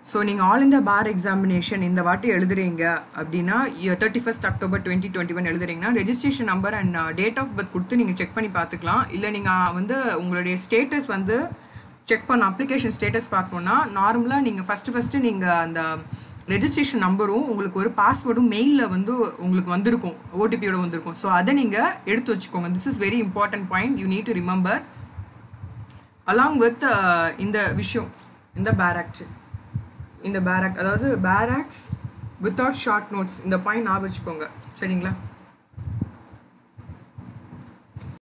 so நீங்கள் all India பார் examination இந்த வாட்டி எழுதுறீங்க அப்படின்னா thirty first October twenty twenty one எழுதுறீங்கன்னா registration number and date of birth கொடுத்து நீங்கள் செக் பண்ணி பார்த்துக்கலாம் இல்லை நீங்கள் வந்து உங்களுடைய ஸ்டேட்டஸ் வந்து செக் பண்ண அப்ளிகேஷன் ஸ்டேட்டஸ் பார்க்கணுன்னா நார்மலாக நீங்கள் ஃபஸ்ட்டு ஃபஸ்ட்டு நீங்கள் அந்த ரெஜிஸ்ட்ரேஷன் நம்பரும் உங்களுக்கு ஒரு பாஸ்வேர்டும் மெயிலில் வந்து உங்களுக்கு வந்திருக்கும் ஓடிபியோட வந்திருக்கும் ஸோ அதை நீங்கள் எடுத்து வச்சுக்கோங்க this is very important point you need to remember along with இந்த விஷயம் இந்த பேராக்ட் இந்த பேராக்ட் அதாவது பேராக்ட்ஸ் வித்தவுட் ஷார்ட் நோட்ஸ் இந்த பாயிண்ட் ஞாபகம் வச்சுக்கோங்க சரிங்களா